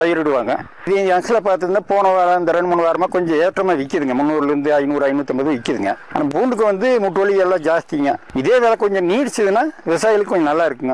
பயிரிடுவாங்க இது அசில் பார்த்துருந்தா போன வாரம் இந்த ரெண்டு மூணு வாரமாக கொஞ்சம் ஏற்றமாக விற்கிதுங்க முந்நூறுலேருந்து ஐநூறு ஐநூற்றம்பது விற்கிதுங்க ஆனால் பூண்டுக்கு வந்து முட்டுவலி எல்லாம் ஜாஸ்திங்க இதே வேலை கொஞ்சம் நீடிச்சதுன்னா விவசாயிகளுக்கு கொஞ்சம் நல்லா இருக்குங்க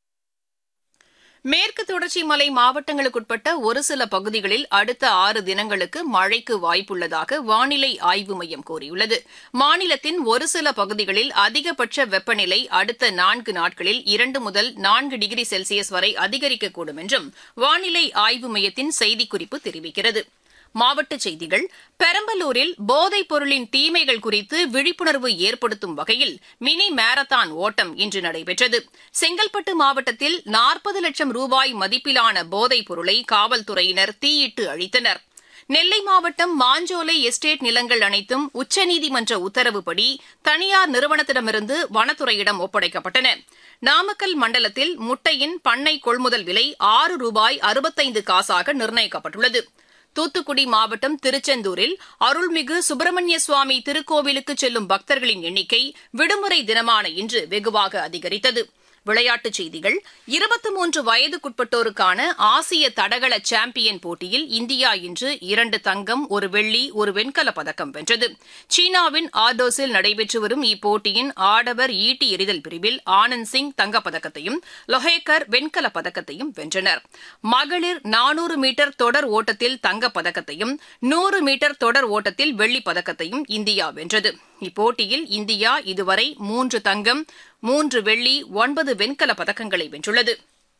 மேற்கு தொடர்ச்சி மலை மாவட்டங்களுக்குட்பட்ட ஒரு சில பகுதிகளில் அடுத்த ஆறு தினங்களுக்கு மழைக்கு வாய்ப்புள்ளதாக வானிலை ஆய்வு மையம் கூறியுள்ளது மாநிலத்தின் ஒரு சில பகுதிகளில் அதிகபட்ச வெப்பநிலை அடுத்த நான்கு நாட்களில் இரண்டு முதல் நான்கு டிகிரி செல்சியஸ் வரை அதிகரிக்கக்கூடும் என்றும் வானிலை ஆய்வு மையத்தின் செய்திக்குறிப்பு தெரிவிக்கிறது மாவட்டச் செய்திகள் பெரம்பலூரில் போதைப் பொருளின் தீமைகள் குறித்து விழிப்புணர்வு ஏற்படுத்தும் வகையில் மினி மாரத்தான் ஓட்டம் இன்று நடைபெற்றது செங்கல்பட்டு மாவட்டத்தில் நாற்பது லட்சம் ரூபாய் மதிப்பிலான போதைப் பொருளை காவல்துறையினர் தீயிட்டு அழித்தனர் நெல்லை மாவட்டம் மாஞ்சோலை எஸ்டேட் நிலங்கள் அனைத்தும் உச்சநீதிமன்ற உத்தரவுப்படி தனியார் நிறுவனத்திடமிருந்து வனத்துறையிடம் ஒப்படைக்கப்பட்டன நாமக்கல் மண்டலத்தில் முட்டையின் பண்ணை கொள்முதல் விலை ஆறு ரூபாய் அறுபத்தைந்து காசாக நிர்ணயிக்கப்பட்டுள்ளது தூத்துக்குடி மாவட்டம் திருச்செந்தூரில் அருள்மிகு சுப்பிரமணிய சுவாமி திருக்கோவிலுக்கு செல்லும் பக்தர்களின் எண்ணிக்கை விடுமுறை தினமான இன்று வெகுவாக அதிகரித்தது விளையாட்டுச் செய்திகள் இருபத்தி மூன்று வயதுக்குட்பட்டோருக்கான ஆசிய தடகள சாம்பியன் போட்டியில் இந்தியா இன்று இரண்டு தங்கம் ஒரு வெள்ளி ஒரு வெண்கலப் பதக்கம் வென்றது சீனாவின் ஆர்டோஸில் நடைபெற்று வரும் இப்போட்டியின் ஆடவர் ஈட்டி எறிதல் பிரிவில் ஆனந்த் சிங் தங்கப்பதக்கத்தையும் லொஹேக்கர் வெண்கலப் பதக்கத்தையும் வென்றனர் மகளிர் நானூறு மீட்டர் தொடர் ஓட்டத்தில் தங்கப்பதக்கத்தையும் நூறு மீட்டர் தொடர் ஓட்டத்தில் வெள்ளிப் பதக்கத்தையும் இந்தியா வென்றது இப்போட்டியில் இந்தியா இதுவரை மூன்று தங்கம் மூன்று வெள்ளி ஒன்பது வெண்கலப் பதக்கங்களை வென்றுள்ளது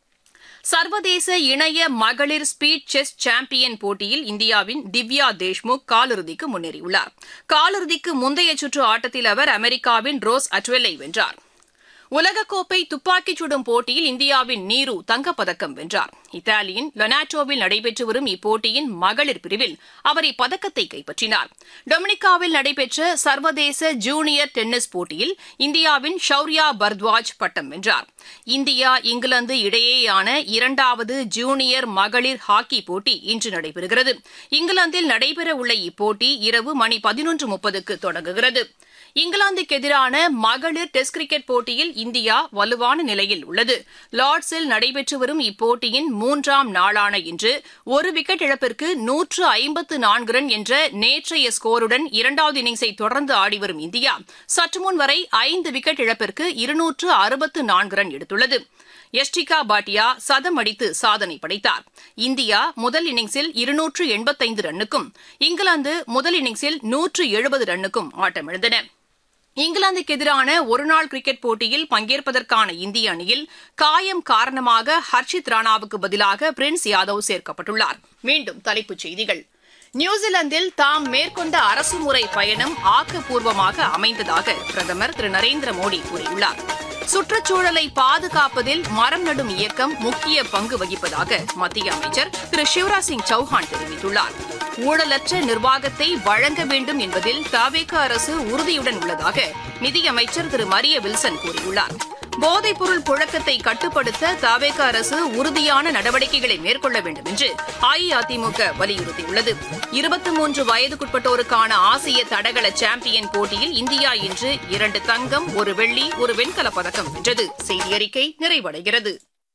சர்வதேச இணைய மகளிர் ஸ்பீட் செஸ் சாம்பியன் போட்டியில் இந்தியாவின் திவ்யா தேஷ்முக் காலிறுதிக்கு முன்னேறியுள்ளார் காலிறுதிக்கு முந்தைய சுற்று ஆட்டத்தில் அவர் அமெரிக்காவின் ரோஸ் அட்வெல்லை வென்றார் உலகக்கோப்பை துப்பாக்கிச் சுடும் போட்டியில் இந்தியாவின் நீரு தங்கப்பதக்கம் வென்றார் இத்தாலியின் லொனாட்டோவில் நடைபெற்று வரும் இப்போட்டியின் மகளிர் பிரிவில் அவர் இப்பதக்கத்தை கைப்பற்றினார் டொமினிகாவில் நடைபெற்ற சர்வதேச ஜூனியர் டென்னிஸ் போட்டியில் இந்தியாவின் ஷௌர்யா பர்த்வாஜ் பட்டம் வென்றார் இந்தியா இங்கிலாந்து இடையேயான இரண்டாவது ஜூனியர் மகளிர் ஹாக்கி போட்டி இன்று நடைபெறுகிறது இங்கிலாந்தில் நடைபெறவுள்ள இப்போட்டி இரவு மணி பதினொன்று முப்பதுக்கு தொடங்குகிறது இங்கிலாந்துக்கு எதிரான மகளிர் டெஸ்ட் கிரிக்கெட் போட்டியில் இந்தியா வலுவான நிலையில் உள்ளது லார்ட்ஸில் நடைபெற்று வரும் இப்போட்டியின் மூன்றாம் நாளான இன்று ஒரு விக்கெட் இழப்பிற்கு நூற்று ஐம்பத்து நான்கு ரன் என்ற நேற்றைய ஸ்கோருடன் இரண்டாவது இன்னிங்ஸை தொடர்ந்து ஆடிவரும் இந்தியா சற்றுமுன் வரை ஐந்து விக்கெட் இழப்பிற்கு இருநூற்று அறுபத்து நான்கு ரன் எடுத்துள்ளது எஸ்டிகா பாட்டியா சதம் அடித்து சாதனை படைத்தார் இந்தியா முதல் இன்னிங்ஸில் இருநூற்று எண்பத்தைந்து ரன்னுக்கும் இங்கிலாந்து முதல் இன்னிங்ஸில் நூற்று எழுபது ரன்னுக்கும் ஆட்டமிழந்தன இங்கிலாந்துக்கு எதிரான ஒருநாள் கிரிக்கெட் போட்டியில் பங்கேற்பதற்கான இந்திய அணியில் காயம் காரணமாக ஹர்ஷித் ராணாவுக்கு பதிலாக பிரின்ஸ் யாதவ் சேர்க்கப்பட்டுள்ளார் மீண்டும் தலைப்புச் செய்திகள் நியூசிலாந்தில் தாம் மேற்கொண்ட அரசுமுறை பயணம் ஆக்கப்பூர்வமாக அமைந்ததாக பிரதமர் திரு நரேந்திர மோடி கூறியுள்ளார் சுற்றுச்சூழலை பாதுகாப்பதில் மரம் நடும் இயக்கம் முக்கிய பங்கு வகிப்பதாக மத்திய அமைச்சர் திரு சிவராஜ் சிங் சௌஹான் தெரிவித்துள்ளார் ஊழலற்ற நிர்வாகத்தை வழங்க வேண்டும் என்பதில் தவேக அரசு உறுதியுடன் உள்ளதாக நிதியமைச்சர் திரு மரிய வில்சன் கூறியுள்ளார் போதைப்பொருள் புழக்கத்தை கட்டுப்படுத்த தவேக அரசு உறுதியான நடவடிக்கைகளை மேற்கொள்ள வேண்டும் என்று அஇஅதிமுக வலியுறுத்தியுள்ளது இருபத்தி மூன்று வயதுக்குட்பட்டோருக்கான ஆசிய தடகள சாம்பியன் போட்டியில் இந்தியா இன்று இரண்டு தங்கம் ஒரு வெள்ளி ஒரு வெண்கலப் பதக்கம் வென்றது செய்தி அறிக்கை நிறைவடைகிறது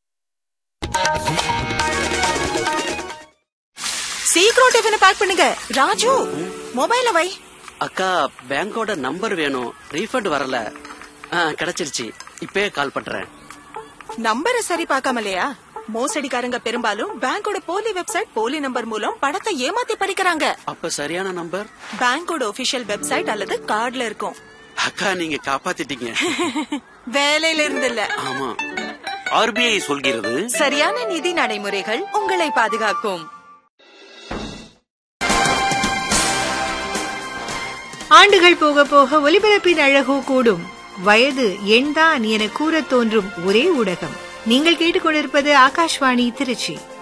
சீக்கிரம் டிஃபனை பேக் பண்ணுங்க ராஜு மொபைல வை அக்கா பேங்கோட நம்பர் வேணும் ரீஃபண்ட் வரல ஆ, கிடைச்சிருச்சு இப்பயே கால் பண்றேன் நம்பரை சரி பார்க்காமலையா மோசடிக்காரங்க பெரும்பாலும் பேங்கோட போலி வெப்சைட் போலி நம்பர் மூலம் பணத்தை ஏமாத்தி பறிக்கிறாங்க அப்ப சரியான நம்பர் பேங்கோட ஒபிஷியல் வெப்சைட் அல்லது கார்டுல இருக்கும் அக்கா நீங்க காப்பாத்திட்டீங்க வேலையில இருந்து இல்ல ஆமா ஆர்பிஐ சொல்கிறது சரியான நிதி நடைமுறைகள் உங்களை பாதுகாக்கும் ஆண்டுகள் போக போக ஒலிபரப்பின் அழகோ கூடும் வயது எண்தான் என கூறத் தோன்றும் ஒரே ஊடகம் நீங்கள் கேட்டுக்கொண்டிருப்பது ஆகாஷ்வாணி திருச்சி